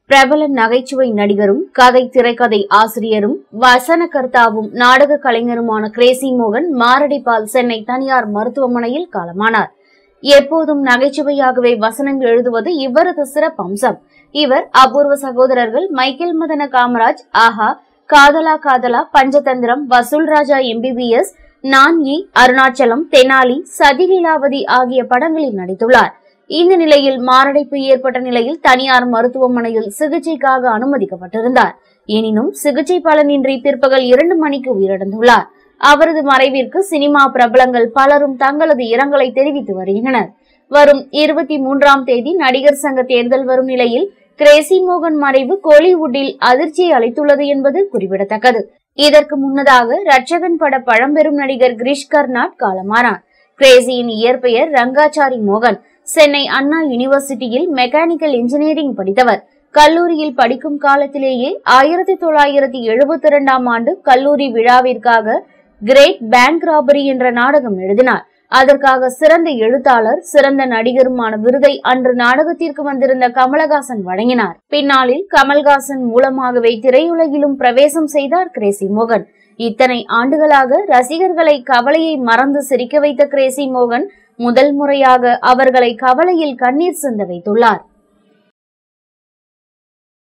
பிரபல நகைச்சுவை நடிகரும் கதை திரைக்கதை ஆசிரியரும் வசனகர்த்தாவும் நாடக கலைஞருமான கிரேசி மோகன் மாரடைப்பால் சென்னை தனியார் மருத்துவமனையில் காலமானார் எப்போதும் நகைச்சுவையாகவே வசனம் எழுதுவது இவரது சிறப்பம்சம் இவர் அபூர்வ சகோதரர்கள் மைக்கேல் மதன காமராஜ் ஆஹா காதலா காதலா பஞ்சதந்திரம் வசூல் ராஜா எம்பிபிஎஸ் நான் இ அருணாச்சலம் தெனாலி சதிலீலாவதி ஆகிய படங்களில் நடித்துள்ளார் இந்த நிலையில் மாரடைப்பு ஏற்பட்ட நிலையில் தனியார் மருத்துவமனையில் சிகிச்சைக்காக அனுமதிக்கப்பட்டிருந்தார் எனினும் சிகிச்சை பலனின்றி பிற்பகல் இரண்டு மணிக்கு உயிரிழந்துள்ளார் அவரது மறைவிற்கு சினிமா பிரபலங்கள் பலரும் தங்களது இரங்கலை தெரிவித்து வருகின்றனர் வரும் இருபத்தி மூன்றாம் தேதி நடிகர் சங்க தேர்தல் வரும் நிலையில் கிரேசி மோகன் மறைவு கோலிவுட்டில் அதிர்ச்சியை அளித்துள்ளது என்பது குறிப்பிடத்தக்கது இதற்கு முன்னதாக ரட்சகன் பட பழம்பெரும் நடிகர் கிரிஷ் கர்னாட் காலமானார் கிரேசியின் இயற்பெயர் ரங்காச்சாரி மோகன் சென்னை அண்ணா யூனிவர்சிட்டியில் மெக்கானிக்கல் இன்ஜினியரிங் படித்தவர் கல்லூரியில் படிக்கும் காலத்திலேயே ஆயிரத்தி தொள்ளாயிரத்தி எழுபத்தி இரண்டாம் ஆண்டு கல்லூரி விழாவிற்காக கிரேட் பேங்க் ராபரி என்ற நாடகம் எழுதினார் அதற்காக சிறந்த எழுத்தாளர் சிறந்த நடிகருமான விருதை அன்று நாடகத்திற்கு வந்திருந்த கமலஹாசன் வழங்கினார் பின்னாளில் கமல்ஹாசன் மூலமாகவே திரையுலகிலும் பிரவேசம் செய்தார் கிரேசி மோகன் இத்தனை ஆண்டுகளாக ரசிகர்களை கவலையை மறந்து சிரிக்க வைத்த கிரேசி மோகன் முதல் முறையாக அவர்களை கவலையில் கண்ணீர் சிந்த வைத்துள்ளார்